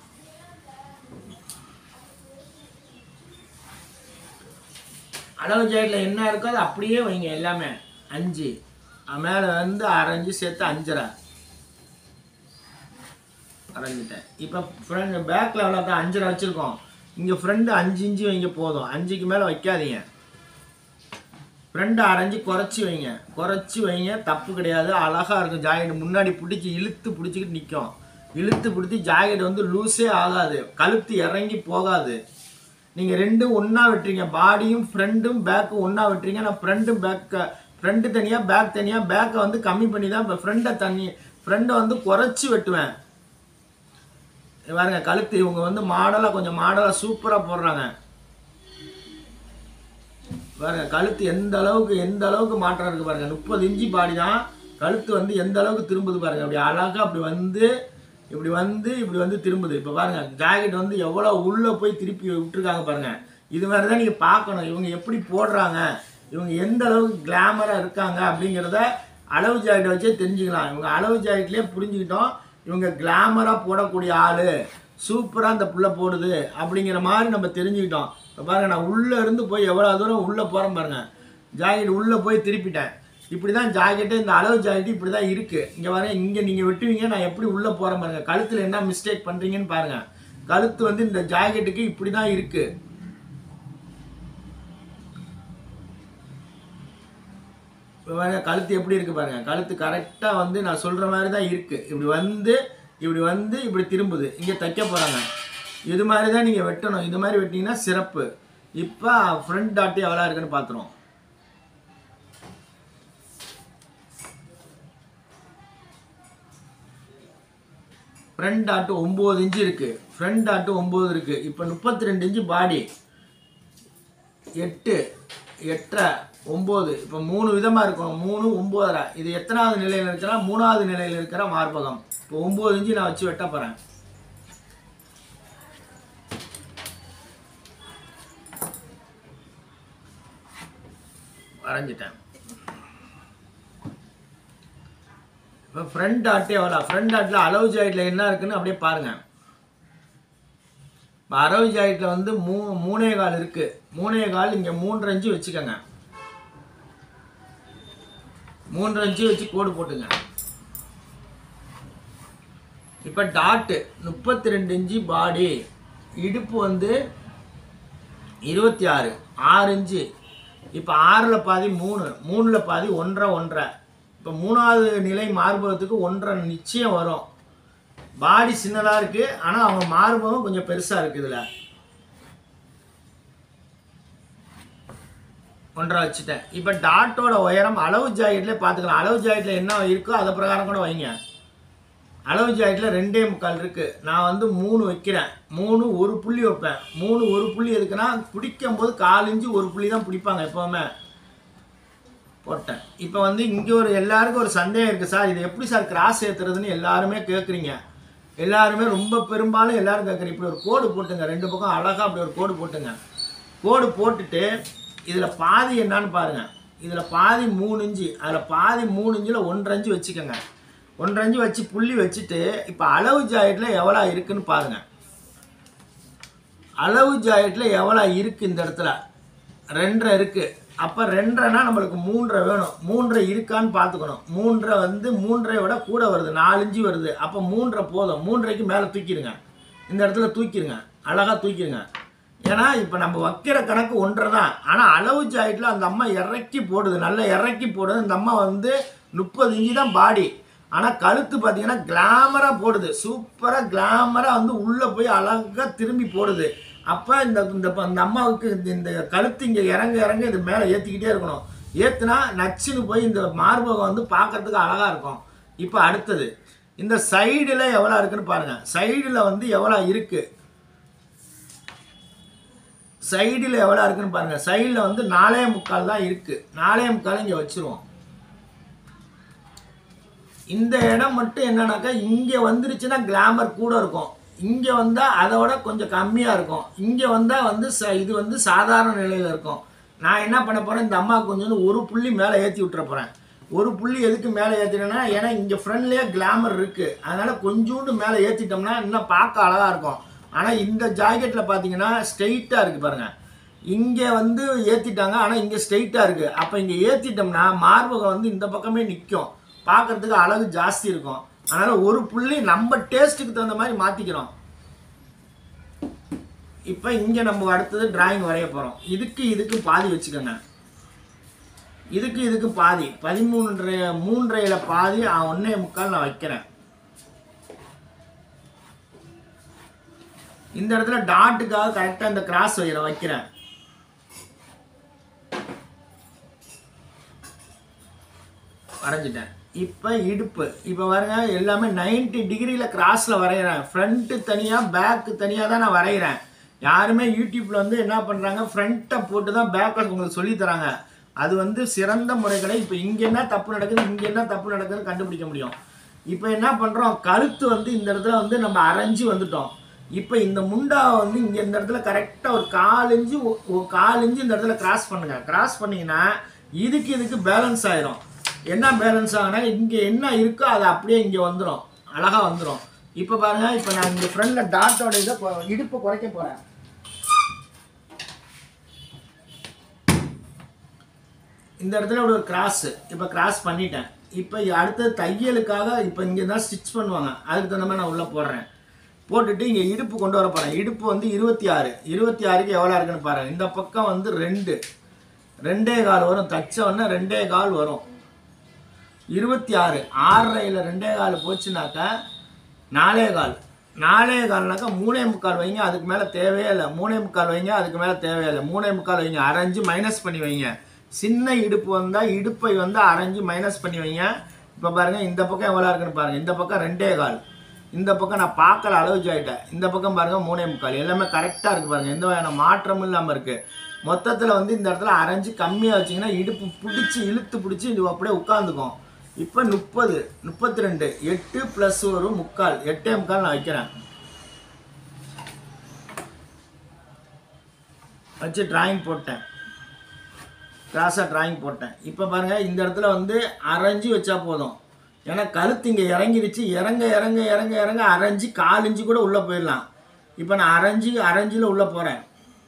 Speaker 1: அளவு ஜாக்கெட்டில் என்ன இருக்கோ அது அப்படியே வைங்க எல்லாமே அஞ்சு மேலே வந்து அரைஞ்சு சேர்த்து அஞ்சரை அரைஞ்சிட்டேன் இப்போ ஃப்ரெண்ட் பேக்கில் எவ்வளோ தான் அஞ்சரை வச்சுருக்கோம் இங்கே ஃப்ரெண்டு அஞ்சு இன்ச்சு வைங்க போதும் அஞ்சுக்கு மேலே வைக்காதீங்க ஃப்ரெண்டு அரைஞ்சு குறைச்சி வைங்க குறைச்சி வைங்க தப்பு கிடையாது அழகாக இருக்கும் ஜாக்கெட் முன்னாடி பிடிச்சி இழுத்து பிடிச்சிக்கிட்டு நிற்கும் இழுத்து பிடிச்சி ஜாக்கெட் வந்து லூஸே ஆகாது கழுத்து இறங்கி போகாது நீங்கள் ரெண்டும் ஒன்றா வெட்டுறீங்க பாடியும் ஃப்ரண்ட்டும் பேக்கும் ஒன்றா வெட்டுறீங்க நான் ஃப்ரண்ட்டும் பேக்கை ஃப்ரண்ட்டு தனியாக பேக் தனியாக பேக்கை வந்து கம்மி பண்ணி தான் இப்போ ஃப்ரெண்டை தனி ஃப்ரெண்டை வந்து குறைச்சி வெட்டுவேன் இங்க பாருங்க கழுத்து இவங்க வந்து மாடலாக கொஞ்சம் மாடலாக சூப்பராக போடுறாங்க பாருங்க கழுத்து எந்த அளவுக்கு எந்த அளவுக்கு மாற்றம் இருக்கு பாருங்க முப்பது இன்ச்சு பாடி தான் கழுத்து வந்து எந்த அளவுக்கு திரும்புது பாருங்க அப்படி அழகா அப்படி வந்து இப்படி வந்து இப்படி வந்து திரும்புது இப்போ பாருங்க ஜாக்கெட் வந்து எவ்வளோ உள்ளே போய் திருப்பி விட்டுருக்காங்க பாருங்க இது மாதிரி தான் நீங்கள் பார்க்கணும் இவங்க எப்படி போடுறாங்க இவங்க எந்த அளவுக்கு கிளாமராக இருக்காங்க அப்படிங்கிறத அளவு ஜாக்கெட்டை வச்சே தெரிஞ்சுக்கலாம் இவங்க அளவு ஜாக்கெட்லேயே புரிஞ்சுக்கிட்டோம் இவங்க கிளாமராக போடக்கூடிய ஆள் சூப்பராக அந்த புள்ள போடுது அப்படிங்கிற மாதிரி நம்ம தெரிஞ்சுக்கிட்டோம் இப்போ பாருங்க நான் உள்ளே இருந்து போய் எவ்வளோ தூரம் உள்ளே போகிறேன் பாருங்க ஜாக்கெட் உள்ளே போய் திருப்பிட்டேன் இப்படி தான் ஜாக்கெட்டு இந்த அளவு ஜாக்கெட்டு இப்படி தான் இருக்குது இங்கே பாருங்க இங்கே நீங்கள் வெட்டுவீங்க நான் எப்படி உள்ளே போகிறேன் பாருங்க கழுத்தில் என்ன மிஸ்டேக் பண்ணுறீங்கன்னு பாருங்க கழுத்து வந்து இந்த ஜாக்கெட்டுக்கு இப்படி தான் இருக்குது இப்போ பாருங்க கழுத்து எப்படி இருக்கு பாருங்க கழுத்து கரெக்டாக வந்து நான் சொல்கிற மாதிரி தான் இருக்கு இப்படி வந்து இப்படி வந்து இப்படி திரும்புது இங்கே தைக்க போகிறாங்க இது மாதிரி தான் நீங்கள் வெட்டணும் இது மாதிரி வெட்டிங்கன்னா சிறப்பு இப்போ ஃப்ரண்ட் டாட்டு எவ்வளோ இருக்குன்னு பார்த்துருவோம் ஃப்ரண்ட் டாட்டு ஒம்பது இன்ச்சு இருக்குது ஃப்ரண்ட் டாட்டு ஒம்பது இருக்குது இப்போ முப்பத்தி ரெண்டு இன்ச்சு பாடி எட்டு எட்டரை ஒம்பது இப்போ மூணு விதமாக இருக்கும் மூணு ஒம்போதரை இது எத்தனாவது நிலையில் இருக்கிறா மூணாவது நிலையில் இருக்கிற மார்பகம் இப்போ ஒம்பது இன்ச்சு நான் வச்சு வெட்ட போகிறேன் வரைஞ்சிட்டேன் இப்போ ஃப்ரண்ட் டாட்டே எவ்வளோ ஃப்ரண்ட் டாட்டில் அளவு ஜாயிட்டில் என்ன இருக்குன்னு அப்படியே பாருங்கள் இப்போ அரவு ஜாயிட்டில் வந்து மூ மூணே கால் இருக்குது மூணே கால் இங்கே மூன்றரை இன்ச்சு வச்சுக்கோங்க மூன்றரை இன்ச்சு வச்சு கோடு போட்டுங்க இப்போ டாட்டு முப்பத்தி ரெண்டு இன்ச்சு பாடி இடுப்பு வந்து இருபத்தி ஆறு ஆறு இன்ச்சு இப்போ ஆறில் பாதி மூணு மூணில் பாதி ஒன்றரை ஒன்றரை இப்போ மூணாவது நிலை மார்பகத்துக்கு ஒன்றரை நிச்சயம் வரும் பாடி சின்னதாக இருக்குது ஆனால் அவங்க மார்பகம் கொஞ்சம் பெருசாக இருக்குது இதில் ஒன்றரை வச்சுட்டேன் இப்போ டாட்டோட உயரம் அளவு ஜாக்கெட்லேயே பார்த்துக்கலாம் அளவு ஜாக்கெட்டில் என்ன இருக்கோ அதை பிரகாரம் கூட வைங்க அளவு ஜாக்கெட்டில் ரெண்டே முக்கால் இருக்குது நான் வந்து மூணு வைக்கிறேன் மூணு ஒரு புள்ளி வைப்பேன் மூணு ஒரு புள்ளி எதுக்குன்னா பிடிக்கும் போது கால் இன்ச்சு ஒரு புள்ளி தான் பிடிப்பாங்க எப்போவுமே போட்டேன் இப்போ வந்து இங்கே ஒரு எல்லாருக்கும் ஒரு சந்தேகம் இருக்குது சார் இது எப்படி சார் கிராஸ் ஏற்றுறதுன்னு எல்லாருமே கேட்குறீங்க எல்லாருமே ரொம்ப பெரும்பாலும் எல்லாரும் கேட்குறீங்க இப்படி ஒரு கோடு போட்டுங்க ரெண்டு பக்கம் அழகாக அப்படி ஒரு கோடு போட்டுங்க கோடு போட்டுட்டு இதில் பாதி என்னன்னு பாருங்கள் இதில் பாதி மூணு இன்ச்சு அதில் பாதி மூணு இன்ச்சில் ஒன்றரை இன்ச்சு வச்சுக்கோங்க ஒன்றரை இன்ச்சு வச்சு புள்ளி வச்சுட்டு இப்போ அளவு ஜாக்கெட்டில் எவ்வளோ இருக்குன்னு பாருங்கள் அளவு ஜாக்கெட்டில் எவ்வளோ இருக்குது இந்த இடத்துல ரெண்டரை இருக்குது அப்போ ரெண்டரைனா நம்மளுக்கு மூன்றரை வேணும் மூன்றரை இருக்கான்னு பார்த்துக்கணும் மூன்றரை வந்து மூன்றரை விட கூட வருது நாலு இன்ச்சு வருது அப்போ மூன்றரை போதும் மூன்றரைக்கு மேலே தூக்கிடுங்க இந்த இடத்துல தூக்கிடுங்க அழகாக தூக்கிடுங்க ஏன்னா இப்போ நம்ம வைக்கிற கணக்கு ஒன்றரை தான் ஆனால் அளவு ஜாக்கெட்டில் அந்த அம்மா இறக்கி போடுது நல்லா இறக்கி போடுது இந்த அம்மா வந்து முப்பது இன்ச்சு தான் பாடி ஆனால் கழுத்து பார்த்தீங்கன்னா கிளாமராக போடுது சூப்பராக கிளாமராக வந்து உள்ளே போய் அழகாக திரும்பி போடுது அப்போ இந்த இந்த ப- இந்த அம்மாவுக்கு இந்த- இந்த கழுத்து இங்கே இறங்க இறங்க இது மேலே ஏற்றிக்கிட்டே இருக்கணும் ஏற்றுனா நச்சுன்னு போய் இந்த மார்பகம் வந்து பார்க்கறதுக்கு அழகாக இருக்கும் இப்போ அடுத்தது இந்த சைடில் எவ்வளோ இருக்குன்னு பாருங்கள் சைடில் வந்து எவ்வளோ இருக்குது சைடில் எவ்வளோ இருக்குன்னு பாருங்கள் சைடில் வந்து நாலே முக்கால் தான் இருக்குது நாலே முக்கால் இங்கே வச்சுருவோம் இந்த இடம் மட்டும் என்னன்னாக்கா இங்கே வந்துருச்சுன்னா கிளாமர் கூட இருக்கும் இங்கே வந்தால் அதோட கொஞ்சம் கம்மியாக இருக்கும் இங்கே வந்தால் வந்து ச இது வந்து சாதாரண நிலையில் இருக்கும் நான் என்ன பண்ண போகிறேன் இந்த அம்மாவுக்கு கொஞ்சம் ஒரு புள்ளி மேலே ஏற்றி விட்டுற போகிறேன் ஒரு புள்ளி எதுக்கு மேலே ஏற்றினேன்னா ஏன்னா இங்கே ஃப்ரண்ட்லேயே கிளாமர் இருக்குது அதனால் கொஞ்சோண்டு மேலே ஏற்றிட்டோம்னா இன்னும் பார்க்க அழகாக இருக்கும் ஆனால் இந்த ஜாக்கெட்டில் பார்த்தீங்கன்னா ஸ்ட்ரெயிட்டாக இருக்குது பாருங்கள் இங்கே வந்து ஏற்றிட்டாங்க ஆனால் இங்கே ஸ்ட்ரெயிட்டாக இருக்குது அப்போ இங்கே ஏற்றிட்டோம்னா மார்பகம் வந்து இந்த பக்கமே நிற்கும் பார்க்கறதுக்கு அழகு ஜாஸ்தி இருக்கும் அதனால் ஒரு புள்ளி நம்ம டேஸ்ட்டுக்கு தகுந்த மாதிரி மாற்றிக்கிறோம் இப்போ இங்கே நம்ம அடுத்தது டிராயிங் வரைய போகிறோம் இதுக்கு இதுக்கு பாதி வச்சுக்கோங்க இதுக்கு இதுக்கு பாதி பதிமூன்றரை மூன்றையில் பாதி ஆ, ஒண்ணே முக்கால் நான் வைக்கிறேன் இந்த இடத்துல டாட்டுக்காக கரெக்டாக இந்த கிராஸ் வைக்கிற வைக்கிறேன் வரைஞ்சிட்டேன் இப்போ இடுப்பு இப்போ பாருங்க எல்லாமே 90 டிகிரியில் கிராஸில் வரைகிறேன் ஃப்ரண்ட்டு தனியாக பேக்கு தனியாக தான் நான் வரைகிறேன் யாருமே யூடியூப்பில் வந்து என்ன பண்ணுறாங்க ஃப்ரண்ட்டை போட்டு தான் பேக்கை உங்களுக்கு சொல்லித் தராங்க அது வந்து சிறந்த முறைகளை இப்போ இங்கே என்ன தப்பு நடக்குது இங்கே என்ன தப்பு நடக்குதுன்னு கண்டுபிடிக்க முடியும் இப்போ என்ன பண்ணுறோம் கழுத்து வந்து இந்த இடத்துல வந்து நம்ம அரைஞ்சு வந்துட்டோம் இப்போ இந்த முண்டாவை வந்து இங்கே இந்த இடத்துல கரெக்டாக ஒரு கால் இன்ச்சு ஒ- ஒரு கால் இன்ச்சு இந்த இடத்துல கிராஸ் பண்ணுங்க கிராஸ் பண்ணீங்கன்னா இதுக்கு இதுக்கு பேலன்ஸ் ஆயிரும் என்ன பேலன்ஸ் ஆகுனா இங்கே என்ன இருக்கோ அது அப்படியே இங்கே வந்துடும் அழகாக வந்துடும் இப்போ பாருங்க இப்போ நான் இந்த ஃப்ரண்டில் டாட்டோட இதை கொ- இடுப்பை குறைக்க போகிறேன் இந்த இடத்துல ஒரு கிராஸ் இப்போ கிராஸ் பண்ணிட்டேன் இப்போ அடுத்தது தையலுக்காக இப்போ இங்கே தான் ஸ்டிச் பண்ணுவாங்க அதுக்கு தகுந்த மாதிரி நான் உள்ளே போடுறேன் போட்டுட்டு இங்கே இடுப்பு கொண்டு வர போகிறேன் இடுப்பு வந்து இருபத்தி ஆறு இருபத்தி ஆறுக்கு எவ்வளோ இருக்குன்னு பாருங்கள் இந்த பக்கம் வந்து ரெண்டு ரெண்டே கால் வரும் தச்ச உடனே ரெண்டே கால் வரும் இருபத்தி ஆறு ஆறரையில் ரெண்டே கால் போச்சுனாக்கா நாலே கால் நாலே கால்னாக்கா மூணே முக்கால் வைங்க அதுக்கு மேலே தேவையே இல்லை மூணே முக்கால் வைங்க அதுக்கு மேலே தேவையில்லை மூணே முக்கால் வைங்க அரைஞ்சு மைனஸ் பண்ணி வைங்க சின்ன இடுப்பு வந்தால் இடுப்பை வந்து அரைஞ்சு மைனஸ் பண்ணி வைங்க இப்போ பாருங்கள் இந்த பக்கம் எவ்வளோ இருக்குன்னு பாருங்கள் இந்த பக்கம் ரெண்டே கால் இந்த பக்கம் நான் பார்க்கல அளவு ஆகிட்டேன் இந்த பக்கம் பாருங்கள் மூணே முக்கால் எல்லாமே கரெக்டாக இருக்குது பாருங்கள் எந்த வகையான மாற்றமும் இல்லாமல் இருக்குது மொத்தத்தில் வந்து இந்த இடத்துல அரைஞ்சு கம்மியாக வச்சிங்கன்னா இடுப்பு பிடிச்சி இழுத்து பிடிச்சி இது அப்படியே உட்காந்துக்கும் இப்போ முப்பது முப்பத்தி ரெண்டு எட்டு ப்ளஸ் ஒரு முக்கால் எட்டே முக்கால் நான் வைக்கிறேன் வச்சு டிராயிங் போட்டேன் கிராஸாக டிராயிங் போட்டேன் இப்போ பாருங்கள் இந்த இடத்துல வந்து அரைஞ்சு வச்சா போதும் ஏன்னா கழுத்து இங்கே இறங்கிருச்சு இறங்க இறங்க இறங்க இறங்க அரைஞ்சு கால் இன்ச்சு கூட உள்ளே போயிடலாம் இப்போ நான் அரைஞ்சு அரைஞ்சில் உள்ளே போகிறேன்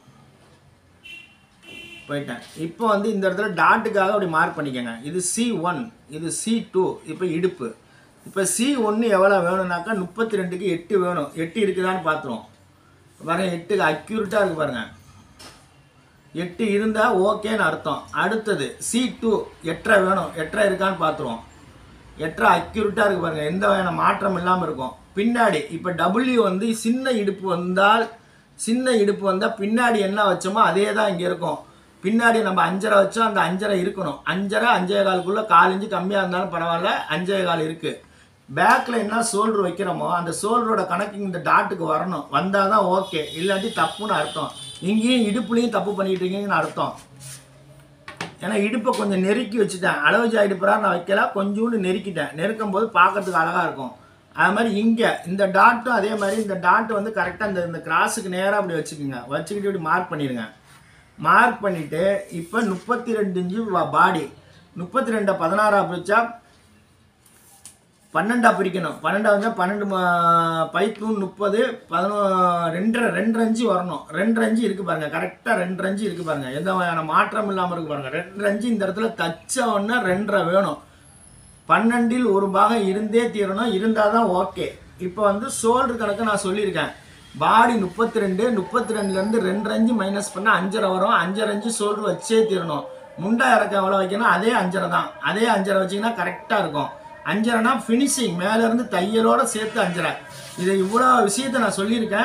Speaker 1: போயிட்டேன் இப்போ வந்து இந்த இடத்துல டாட்டுக்காக அப்படி மார்க் பண்ணிக்கோங்க இது சி ஒன் இது சி டூ இப்போ இடுப்பு இப்போ சி ஒன்று எவ்வளோ வேணும்னாக்கா முப்பத்தி ரெண்டுக்கு எட்டு வேணும் எட்டு இருக்குதான்னு பார்த்துருவோம் பாருங்க எட்டுக்கு அக்யூரேட்டாக இருக்கு பாருங்க எட்டு இருந்தால் ஓகேன்னு அர்த்தம் அடுத்தது சி டூ எட்டரை வேணும் எட்டரை இருக்கான்னு பார்த்துருவோம் எட்டரை அக்யூரேட்டாக இருக்கு பாருங்க எந்த வகையான மாற்றம் இல்லாமல் இருக்கும் பின்னாடி இப்போ டபிள்யூ வந்து சின்ன இடுப்பு வந்தால் சின்ன இடுப்பு வந்தால் பின்னாடி என்ன வச்சோமோ அதே தான் இங்கே இருக்கும் பின்னாடி நம்ம அஞ்சரை வச்சோம் அந்த அஞ்சரை இருக்கணும் அஞ்சரை அஞ்சே காலுக்குள்ளே கால் இன்ச்சு கம்மியாக இருந்தாலும் பரவாயில்ல அஞ்சே கால் இருக்குது பேக்கில் என்ன சோல்டர் வைக்கிறோமோ அந்த சோல்டரோட கணக்கு இந்த டாட்டுக்கு வரணும் வந்தால் தான் ஓகே இல்லாட்டி தப்புன்னு அர்த்தம் இங்கேயும் இடுப்புலையும் தப்பு பண்ணிட்டு இருக்கீங்கன்னு அர்த்தம் ஏன்னா இடுப்பை கொஞ்சம் நெருக்கி வச்சுட்டேன் அளவு ஜா இடுப்புறா நான் வைக்கல கொஞ்சோண்டு நெருக்கிட்டேன் நெருக்கும் போது பார்க்கறதுக்கு அழகாக இருக்கும் அது மாதிரி இங்கே இந்த டாட்டும் அதே மாதிரி இந்த டாட் வந்து கரெக்டாக இந்த இந்த கிராஸுக்கு நேராக அப்படி வச்சுக்கோங்க வச்சுக்கிட்டு இப்படி மார்க் பண்ணிடுங்க மார்க் பண்ணிவிட்டு இப்போ முப்பத்தி ரெண்டு இன்ச்சு பாடி முப்பத்தி ரெண்டை பதினாறா பிரிச்சா பன்னெண்டா பிரிக்கணும் பன்னெண்டா வந்து பன்னெண்டு பைப்பு முப்பது பதினோ ரெண்டரை ரெண்டரை அஞ்சு வரணும் ரெண்டரை அஞ்சு இருக்கு பாருங்க கரெக்டாக ரெண்டரை அஞ்சு இருக்கு பாருங்க எந்த வகையான மாற்றம் இல்லாமல் இருக்கு பாருங்க ரெண்டரை அஞ்சு இந்த இடத்துல தச்ச உடனே ரெண்டரை வேணும் பன்னெண்டில் ஒரு பாகம் இருந்தே தீரணும் இருந்தால் தான் ஓகே இப்போ வந்து ஷோல்டர் கணக்கு நான் சொல்லியிருக்கேன் பாடி முப்பத்தி ரெண்டு முப்பத்தி ரெண்டுலேருந்து ரெண்டு அஞ்சு மைனஸ் பண்ணால் அஞ்சரை வரும் அஞ்சரை அஞ்சு ஷோல்டர் வச்சே தீரணும் முண்டா இறக்க எவ்வளோ வைக்கணும் அதே அஞ்சரை தான் அதே அஞ்சரை வச்சிங்கன்னா கரெக்டாக இருக்கும் அஞ்சரைனா ஃபினிஷிங் மேலேருந்து தையலோட சேர்த்து அஞ்சரை இதை இவ்வளோ விஷயத்தை நான் சொல்லியிருக்கேன்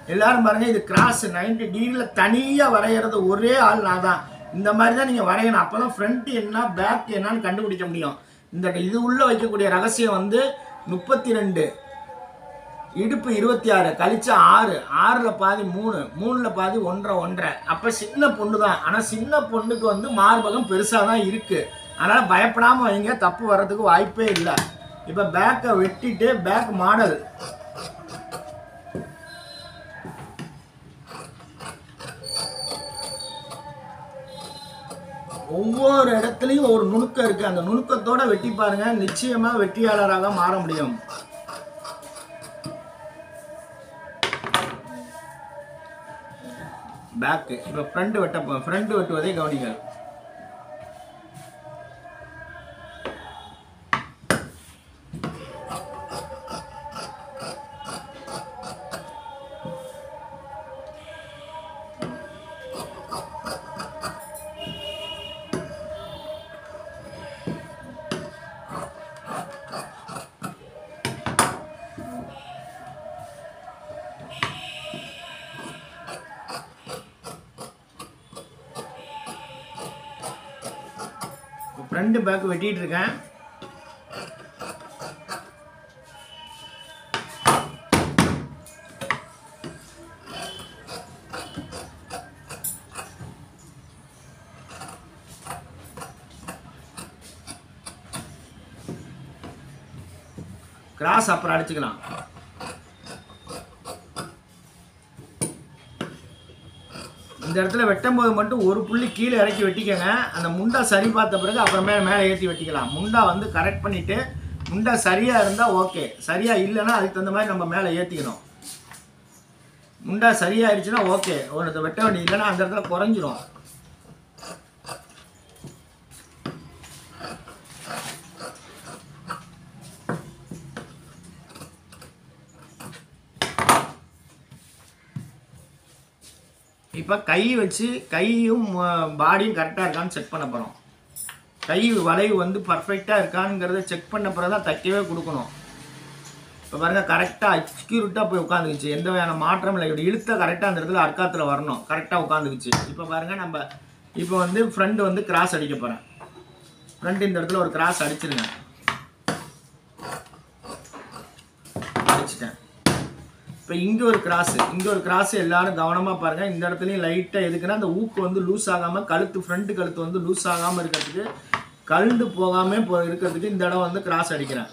Speaker 1: எல்லாரும் பாருங்க இது கிராஸ் 90 டிகிரியில் தனியாக வரைகிறது ஒரே ஆள் நான் தான் இந்த மாதிரி தான் நீங்கள் வரையணும் அப்போ தான் ஃப்ரண்ட் என்ன பேக் என்னன்னு கண்டுபிடிக்க முடியும் இந்த இது உள்ளே வைக்கக்கூடிய ரகசியம் வந்து முப்பத்தி ரெண்டு இடுப்பு இருபத்தி ஆறு கழிச்சா ஆறு ஆறில் பாதி மூணு மூணில் பாதி ஒன்றரை ஒன்றரை அப்போ சின்ன பொண்ணு தான் ஆனால் சின்ன பொண்ணுக்கு வந்து மார்பகம் பெருசாக தான் இருக்குது அதனால் பயப்படாமல் வைங்க தப்பு வர்றதுக்கு வாய்ப்பே இல்லை இப்போ பேக்கை வெட்டிட்டு பேக் மாடல் ஒவ்வொரு இடத்துலையும் ஒரு நுணுக்கம் இருக்குது அந்த நுணுக்கத்தோட வெட்டி பாருங்க நிச்சயமாக வெற்றியாளராக மாற முடியும் பேக்கு இப்போ ஃப்ரண்ட் வெட்ட ஃப்ரண்ட் வெட்டுவதை கவனிங்கள் ஃப்ரண்ட் பேக் வெட்டிட்டு இருக்கேன் கிராஸ் அப்புறம் அடிச்சுக்கலாம் இந்த இடத்துல வெட்டும் போது மட்டும் ஒரு புள்ளி கீழே இறக்கி வெட்டிக்கங்க அந்த முண்டா சரி பார்த்த பிறகு அப்புறமே மேலே ஏற்றி வெட்டிக்கலாம் முண்டா வந்து கரெக்ட் பண்ணிவிட்டு முண்டா சரியாக இருந்தால் ஓகே சரியாக இல்லைன்னா அதுக்கு தகுந்த மாதிரி நம்ம மேலே ஏற்றிக்கணும் முண்டா சரியாயிடுச்சுன்னா ஓகே ஒரு வெட்ட வேண்டியது இல்லைன்னா அந்த இடத்துல குறைஞ்சிரும் இப்போ கை வச்சு கையும் பாடியும் கரெக்டாக இருக்கான்னு செக் பண்ண போகிறோம் கை வளைவு வந்து பர்ஃபெக்டாக இருக்காங்கிறத செக் பண்ண பிறகு தான் தைக்கவே கொடுக்கணும் இப்போ பாருங்க கரெக்டாக அக்யூரேட்டாக போய் உட்காந்துக்குச்சு எந்த வகையான மாற்றம் இல்லை இப்படி இழுத்த கரெக்டாக அந்த இடத்துல அர்க்காத்தில் வரணும் கரெக்டாக உட்காந்துக்குச்சு இப்போ பாருங்க நம்ம இப்போ வந்து ஃப்ரண்ட் வந்து கிராஸ் அடிக்க போகிறேன் ஃப்ரண்ட் இந்த இடத்துல ஒரு கிராஸ் அடிச்சிருங்க அடிச்சிட்டேன் இப்போ இங்கே ஒரு கிராஸ் இங்கே ஒரு கிராஸ் எல்லாரும் கவனமாக பாருங்கள் இந்த இடத்துலையும் லைட்டாக எதுக்குன்னா அந்த ஊக்கு வந்து லூஸ் ஆகாமல் கழுத்து ஃப்ரண்ட் கழுத்து வந்து லூஸ் ஆகாமல் இருக்கிறதுக்கு கழுந்து போகாமல் போ இருக்கிறதுக்கு இந்த இடம் வந்து கிராஸ் அடிக்கிறேன்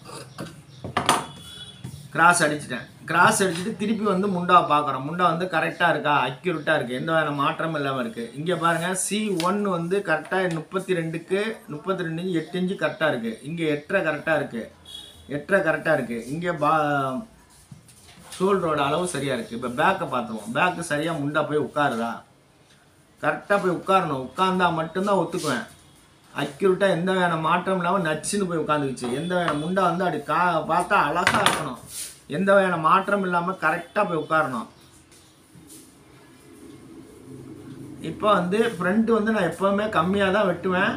Speaker 1: கிராஸ் அடிச்சிட்டேன் கிராஸ் அடிச்சுட்டு திருப்பி வந்து முண்டா பார்க்குறோம் முண்டா வந்து கரெக்டாக இருக்கா அக்யூரேட்டாக இருக்குது எந்த வகையான மாற்றமும் இல்லாமல் இருக்குது இங்கே பாருங்கள் சி ஒன் வந்து கரெக்டாக முப்பத்தி ரெண்டுக்கு முப்பத்தி ரெண்டு இன்ச்சு எட்டு இன்ச்சு கரெக்டாக இருக்குது இங்கே எட்டரை கரெக்டாக இருக்குது எட்டரை கரெக்டாக இருக்குது இங்கே பா ஷோல்டரோட அளவு சரியாக இருக்குது இப்போ பேக்கை பார்த்துருவோம் பேக்கு சரியாக முண்டா போய் உட்காருதா கரெக்டாக போய் உட்காரணும் உட்கார்ந்தா மட்டும்தான் ஒத்துக்குவேன் அக்யூரேட்டாக எந்த வகையான மாற்றம் இல்லாமல் நச்சுன்னு போய் உட்காந்துக்குச்சு எந்த வகையான முண்டா வந்து அப்படி கா பார்த்தா அழகாக இருக்கணும் எந்த வகையான மாற்றம் இல்லாமல் கரெக்டாக போய் உட்காரணும் இப்போ வந்து ஃப்ரண்ட் வந்து நான் எப்போவுமே கம்மியாக தான் வெட்டுவேன்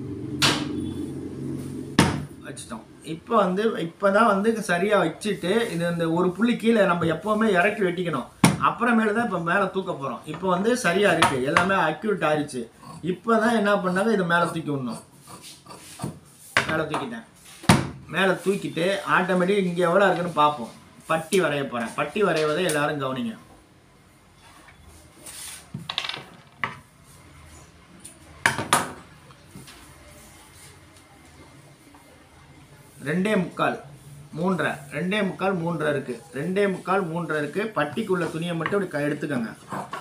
Speaker 1: வச்சுட்டோம் இப்போ வந்து இப்போ தான் வந்து சரியாக வச்சுட்டு இது இந்த ஒரு புள்ளி கீழே நம்ம எப்போவுமே இறக்கி வெட்டிக்கணும் அப்புறமேல தான் இப்போ மேலே தூக்க போகிறோம் இப்போ வந்து சரியாக இருக்குது எல்லாமே அக்யூரேட் ஆயிடுச்சு இப்போ தான் என்ன பண்ணாங்க இதை மேலே தூக்கி விடணும் மேலே தூக்கிட்டேன் மேலே தூக்கிட்டு ஆட்டோமேட்டிக் இங்கே எவ்வளோ இருக்குன்னு பார்ப்போம் பட்டி வரைய போகிறேன் பட்டி வரைவதை எல்லாரும் கவனிங்க ரெண்டே முக்கால் மூன்றரை ரெண்டே முக்கால் மூன்றரை இருக்கு ரெண்டே முக்கால் மூன்றரை இருக்கு பட்டிக்குள்ள துணியை மட்டும் இப்படி க- எடுத்துக்கோங்க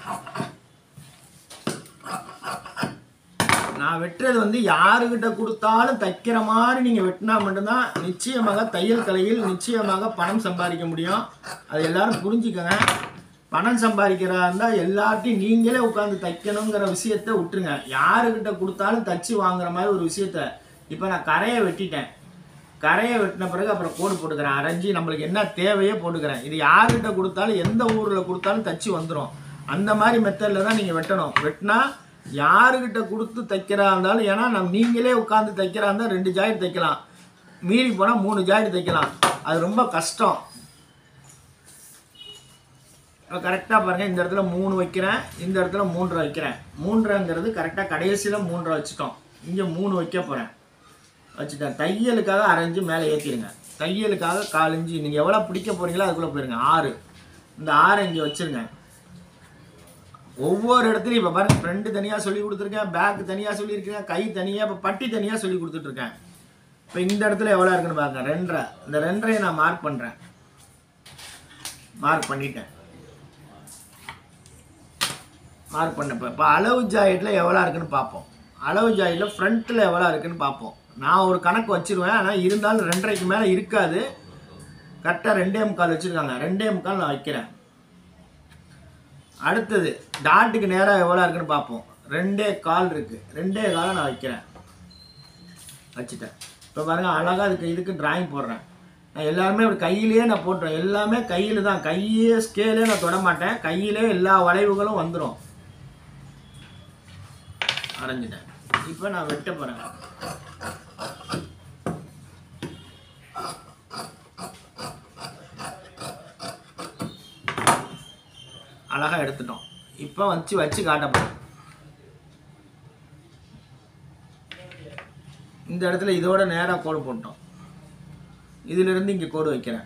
Speaker 1: நான் வெட்டுறது வந்து யாருக்கிட்ட கொடுத்தாலும் தைக்கிற மாதிரி நீங்கள் வெட்டினா மட்டும்தான் நிச்சயமாக தையல் கலையில் நிச்சயமாக பணம் சம்பாதிக்க முடியும் அது எல்லாரும் புரிஞ்சுக்கங்க பணம் சம்பாதிக்கிறதா இருந்தால் எல்லார்ட்டையும் நீங்களே உட்காந்து தைக்கணுங்கிற விஷயத்த விட்டுருங்க யாருக்கிட்ட கொடுத்தாலும் தச்சு வாங்குற மாதிரி ஒரு விஷயத்த இப்போ நான் கரையை வெட்டிட்டேன் கரையை வெட்டின பிறகு அப்புறம் கோடு போட்டுக்கிறேன் அரைஞ்சி நம்மளுக்கு என்ன தேவையோ போட்டுக்கிறேன் இது யார்கிட்ட கொடுத்தாலும் எந்த ஊரில் கொடுத்தாலும் தச்சு வந்துடும் அந்த மாதிரி மெத்தடில் தான் நீங்கள் வெட்டணும் வெட்டினா யாருக்கிட்ட கொடுத்து தைக்கிறா இருந்தாலும் ஏன்னா நம்ம நீங்களே உட்காந்து தைக்கிறா இருந்தால் ரெண்டு ஜாயிண்ட் தைக்கலாம் மீறி போனால் மூணு ஜாயிண்ட் தைக்கலாம் அது ரொம்ப கஷ்டம் இப்போ கரெக்டாக பாருங்கள் இந்த இடத்துல மூணு வைக்கிறேன் இந்த இடத்துல மூன்றரை வைக்கிறேன் மூன்றரைங்கிறது கரெக்டாக கடைசியில் மூன்றரை வச்சுட்டோம் இங்கே மூணு வைக்க போகிறேன் வச்சுட்டேன் தையலுக்காக அரைஞ்சு மேலே ஏற்றிடுங்க தையலுக்காக கால் இஞ்சி நீங்கள் எவ்வளோ பிடிக்க போகிறீங்களோ அதுக்குள்ளே போயிருங்க ஆறு இந்த ஆறை இங்கே வச்சுருங்க ஒவ்வொரு இடத்துலையும் இப்போ பாருங்க ஃப்ரெண்டு தனியாக சொல்லி கொடுத்துருக்கேன் பேக் தனியாக சொல்லியிருக்கேன் கை தனியாக இப்போ பட்டி தனியாக சொல்லி கொடுத்துட்ருக்கேன் இப்போ இந்த இடத்துல எவ்வளோ இருக்குன்னு பாருங்க ரெண்டரை இந்த ரெண்டரையை நான் மார்க் பண்ணுறேன் மார்க் பண்ணிட்டேன் மார்க் பண்ணப்போ இப்போ அளவு ஜாயிட்டில் எவ்வளோ இருக்குன்னு பார்ப்போம் அளவு ஜாயிட்டில் ஃப்ரண்ட்டில் எவ்வளோ இருக்குன்னு பார்ப்போம் நான் ஒரு கணக்கு வச்சிருவேன் ஆனால் இருந்தாலும் ரெண்டரைக்கு மேலே இருக்காது கரெக்டாக ரெண்டே முக்கால் வச்சுருக்காங்க ரெண்டே முக்கால் நான் வைக்கிறேன் அடுத்தது டாட்டுக்கு நேராக எவ்வளோ இருக்குன்னு பார்ப்போம் ரெண்டே கால் இருக்குது ரெண்டே காலை நான் வைக்கிறேன் வச்சுட்டேன் இப்போ பாருங்கள் அழகாக அதுக்கு இதுக்கு டிராயிங் போடுறேன் நான் எல்லாருமே இப்படி கையிலேயே நான் போட்டுறேன் எல்லாமே கையில் தான் கையே ஸ்கேலே நான் தொட மாட்டேன் கையிலே எல்லா வளைவுகளும் வந்துடும் அரைஞ்சிட்டேன் இப்போ நான் வெட்ட போகிறேன் அழகாக எடுத்துட்டோம் இப்போ வச்சு வச்சு காட்ட போகிறேன் இந்த இடத்துல இதோட நேராக கோடு போட்டோம் இதிலிருந்து இங்கே கோடு வைக்கிறேன்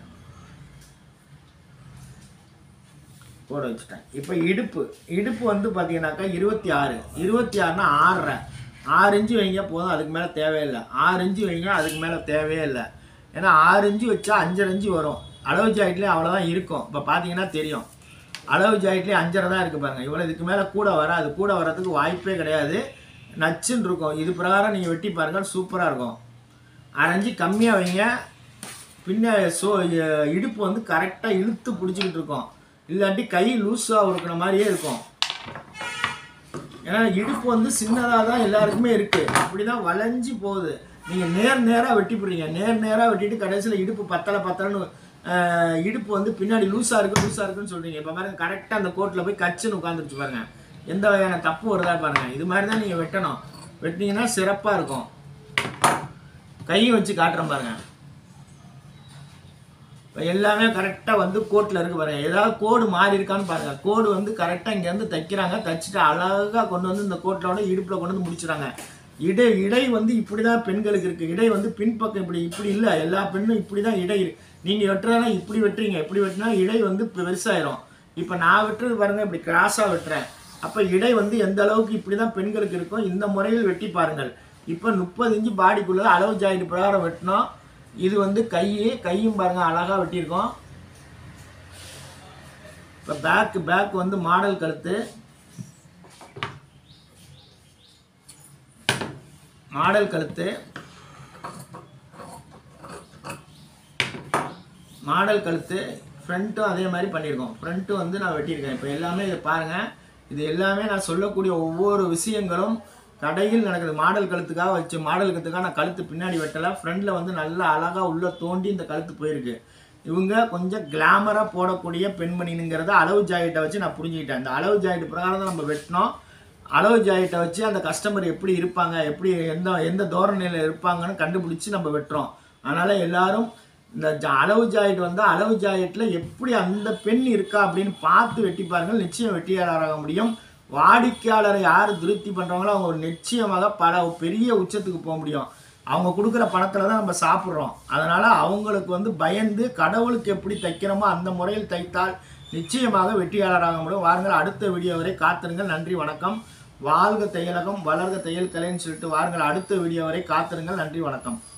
Speaker 1: கோடு வச்சுட்டேன் இப்போ இடுப்பு இடுப்பு வந்து பார்த்தீங்கன்னாக்கா இருபத்தி ஆறு இருபத்தி ஆறுனா ஆறரை ஆறு இன்ச்சு வைங்க போதும் அதுக்கு மேலே தேவையில்லை ஆறு இன்ச்சு வைங்க அதுக்கு மேலே தேவையே இல்லை ஏன்னா ஆறு இன்ச்சு வச்சா அஞ்சரை இன்ச்சு வரும் அளவு ஜாயிட்லேயே அவ்வளோதான் இருக்கும் இப்போ பார்த்தீங்கன்னா தெரியும் அளவு ஜாயிட்லேயே அஞ்சரை தான் இருக்குது பாருங்கள் இவ்வளோ இதுக்கு மேலே கூட வராது கூட வர்றதுக்கு வாய்ப்பே கிடையாது நச்சுன்னு இருக்கும் இது பிரகாரம் நீங்கள் வெட்டி பாருங்கள் சூப்பராக இருக்கும் அரைஞ்சி கம்மியாக வைங்க பின்ன சோ இ- இடுப்பு வந்து கரெக்டாக இழுத்து பிடிச்சிக்கிட்டு இருக்கும் இல்லாட்டி கை லூஸாக இருக்கிற மாதிரியே இருக்கும் ஏன்னா இடுப்பு வந்து சின்னதாக தான் எல்லாருக்குமே இருக்குது அப்படி தான் வளைஞ்சு போகுது நீங்கள் நேர் நேராக வெட்டி போடுறீங்க நேர் நேராக வெட்டிட்டு கடைசியில் இடுப்பு பத்தலை பத்தலைன்னு ஆஹ், இடுப்பு வந்து பின்னாடி லூஸாக இருக்கு லூஸாக இருக்குன்னு சொல்கிறீங்க இப்போ பாருங்க கரெக்டாக அந்த கோட்டில் போய் கச்சுன்னு உட்காந்துருச்சு பாருங்க எந்த வகையான தப்பு வருதா பாருங்க இது மாதிரி தான் நீங்கள் வெட்டணும் வெட்டினீங்கன்னா சிறப்பாக இருக்கும் கையும் வச்சு காட்டுறேன் பாருங்க இப்போ எல்லாமே கரெக்டாக வந்து கோட்டில் இருக்கு பாருங்க ஏதாவது கோடு மாறி இருக்கான்னு பாருங்க கோடு வந்து கரெக்டாக இங்கேருந்து தைக்கிறாங்க தைச்சிட்டு அழகாக கொண்டு வந்து இந்த கோட்டிலோட இடுப்பில் கொண்டு வந்து முடிச்சிடுறாங்க இடை இடை வந்து இப்படி தான் பெண்களுக்கு இருக்குது இடை வந்து பின்பக்கம் இப்படி இப்படி இல்லை எல்லா பெண்ணும் இப்படி தான் இடை நீங்கள் வெட்டுறதுனா இப்படி வெட்டுறீங்க இப்படி வெட்டினா இடை வந்து பெருசாயிரும் இப்போ நான் வெட்டுறது பாருங்க இப்படி கிராஸாக வெட்டுறேன் அப்போ இடை வந்து எந்த அளவுக்கு இப்படி தான் பெண்களுக்கு இருக்கும் இந்த முறையில் வெட்டி பாருங்கள் இப்போ முப்பது இன்ச்சு பாடிக்குள்ளே அளவு ஜாயிண்ட் பிரகாரம் வெட்டினோம் இது வந்து கை கையும் பாருங்க அழகாக வெட்டியிருக்கோம் இப்போ பேக் பேக் வந்து மாடல் கழுத்து மாடல் கழுத்து மாடல் கழுத்து ஃப்ரண்ட்டும் அதே மாதிரி பண்ணியிருக்கோம் ஃப்ரண்ட்டும் வந்து நான் வெட்டியிருக்கேன் இப்போ எல்லாமே இதை பாருங்கள் இது எல்லாமே நான் சொல்லக்கூடிய ஒவ்வொரு விஷயங்களும் கடையில் நடக்குது மாடல் கழுத்துக்காக வச்சு மாடல் கழுத்துக்காக நான் கழுத்து பின்னாடி வெட்டலை ஃப்ரண்டில் வந்து நல்லா அழகாக உள்ளே தோண்டி இந்த கழுத்து போயிருக்கு இவங்க கொஞ்சம் கிளாமராக போடக்கூடிய பெண்மணிங்கிறத அளவு ஜாக்கெட்டை வச்சு நான் புரிஞ்சுக்கிட்டேன் இந்த அளவு ஜாக்கெட் பிரகாரம் தான் நம்ம வெட்டினோம் அளவு ஜாக்கெட்டை வச்சு அந்த கஸ்டமர் எப்படி இருப்பாங்க எப்படி எந்த எந்த தோரணையில் இருப்பாங்கன்னு கண்டுபிடிச்சி நம்ம வெட்டுறோம் அதனால் எல்லாரும் இந்த ஜா- அளவு ஜாக்கெட் வந்து அளவு ஜாக்கெட்டில் எப்படி அந்த பெண் இருக்கா அப்படின்னு பார்த்து வெட்டி பாருங்கள் நிச்சயம் வெற்றியாளராக முடியும் வாடிக்கையாளரை யார் திருப்தி பண்ணுறாங்களோ அவங்க ஒரு நிச்சயமாக பல பெரிய உச்சத்துக்கு போக முடியும் அவங்க கொடுக்குற பணத்தில் தான் நம்ம சாப்பிட்றோம் அதனால் அவங்களுக்கு வந்து பயந்து கடவுளுக்கு எப்படி தைக்கிறோமோ அந்த முறையில் தைத்தால் நிச்சயமாக வெற்றியாளராக முடியும் வாருங்கள் அடுத்த வீடியோ வரை காத்திருங்கள் நன்றி வணக்கம் வாழ்க தையலகம் வளர்க தையல் கலைன்னு சொல்லிட்டு வாருங்கள் அடுத்த வீடியோ வரை காத்திருங்கள் நன்றி வணக்கம்